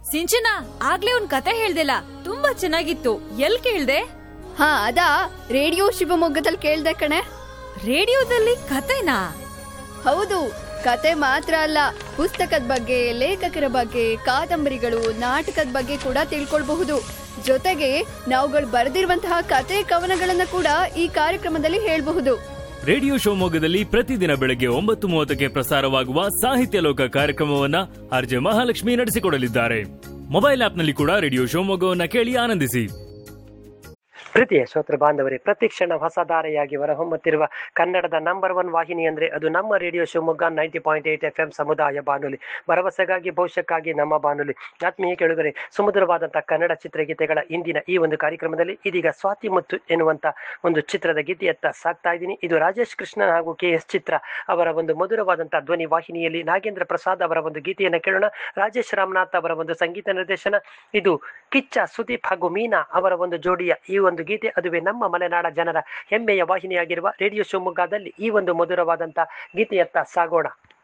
ಸಿಂಚನ ಆಗ್ಲೇ ಒಂದ್ ಕತೆ ಹೇಳ್ದಿಲ್ಲ ತುಂಬಾ ಚೆನ್ನಾಗಿತ್ತು ಎಲ್ ಕೇಳ್ದೆ ಹಾ ಅದಾ ರೇಡಿಯೋ ಶಿವಮೊಗ್ಗದಲ್ಲಿ ಕೇಳ್ದೆ ಕಣೆ ರೇಡಿಯೋದಲ್ಲಿ ಕತೆನಾ ಹೌದು ಕತೆ ಮಾತ್ರ ಅಲ್ಲ ಪುಸ್ತಕದ ಬಗ್ಗೆ ಲೇಖಕರ ಬಗ್ಗೆ ಕಾದಂಬರಿಗಳು ನಾಟಕದ ಬಗ್ಗೆ ಕೂಡ ತಿಳ್ಕೊಳ್ಬಹುದು ಜೊತೆಗೆ ನಾವುಗಳು ಬರೆದಿರುವಂತಹ ಕತೆ ಕವನಗಳನ್ನ ಕೂಡ ಈ ಕಾರ್ಯಕ್ರಮದಲ್ಲಿ ಹೇಳ್ಬಹುದು ರೇಡಿಯೋ ಶಿವಮೊಗ್ಗದಲ್ಲಿ ಪ್ರತಿದಿನ ಬೆಳಗ್ಗೆ ಒಂಬತ್ತು ಮೂವತ್ತಕ್ಕೆ ಪ್ರಸಾರವಾಗುವ ಸಾಹಿತ್ಯ ಲೋಕ ಕಾರ್ಯಕ್ರಮವನ್ನ ಆರ್ಜೆ ಮಹಾಲಕ್ಷ್ಮಿ ನಡೆಸಿಕೊಡಲಿದ್ದಾರೆ ಮೊಬೈಲ್ ಆಪ್ನಲ್ಲಿ ಕೂಡ ರೇಡಿಯೋ ಶಿವಮೊಗ್ಗವನ್ನ ಕೇಳಿ ಆನಂದಿಸಿ ಪ್ರೀತಿಯ ಶ್ರೋತೃ ಬಾಂಧವರೇ ಪ್ರತಿಕ್ಷಣ ಹೊಸ ಧಾರೆಯಾಗಿ ಹೊರಹೊಮ್ಮುತ್ತಿರುವ ಕನ್ನಡದ ನಂಬರ್ ಒನ್ ವಾಹಿನಿ ಅಂದ್ರೆ ಅದು ನಮ್ಮ radio Shivamogga ninety point eight F M ಸಮುದಾಯ ಬಾನುಲಿ ಭರವಸೆಗಾಗಿ ಭವಿಷ್ಯಕ್ಕಾಗಿ ನಮ್ಮ ಬಾನುಲಿ ಆತ್ಮೀಯ ಕೆಳಗರೆ ಸುಮಧುರವಾದಂತಹ ಕನ್ನಡ ಚಿತ್ರಗೀತೆಗಳ ಇಂದಿನ ಈ ಒಂದು ಕಾರ್ಯಕ್ರಮದಲ್ಲಿ ಇದೀಗ ಸ್ವಾತಿ ಮುತ್ತು ಎನ್ನುವಂತ ಒಂದು ಚಿತ್ರದ ಗೀತೆಯತ್ತ ಸಾಕ್ತಾ ಇದ್ದೀನಿ ಇದು ರಾಜೇಶ್ ಕೃಷ್ಣನ್ ಹಾಗೂ ಕೆ ಎಸ್ ಚಿತ್ರ ಅವರ ಒಂದು ಮಧುರವಾದಂತಹ ಧ್ವನಿ ವಾಹಿನಿಯಲ್ಲಿ ನಾಗೇಂದ್ರ ಪ್ರಸಾದ್ ಅವರ ಒಂದು ಗೀತೆಯನ್ನು ಕೇಳೋಣ ರಾಜೇಶ್ ರಾಮನಾಥ್ ಅವರ ಒಂದು ಸಂಗೀತ ನಿರ್ದೇಶನ ಇದು ಕಿಚ್ಚ ಸುದೀಪ್ ಹಾಗೂ ಮೀನಾ ಅವರ ಒಂದು ಜೋಡಿಯ ಈ ಒಂದು ಗೀತೆ ಅದುವೇ ನಮ್ಮ ಮಲೆನಾಡ ಜನರ ಹೆಮ್ಮೆಯ ವಾಹಿನಿಯಾಗಿರುವ ರೇಡಿಯೋ ಶಿವಮೊಗ್ಗದಲ್ಲಿ ಈ ಒಂದು ಮಧುರವಾದಂತಹ ಗೀತೆಯತ್ತ ಸಾಗೋಣ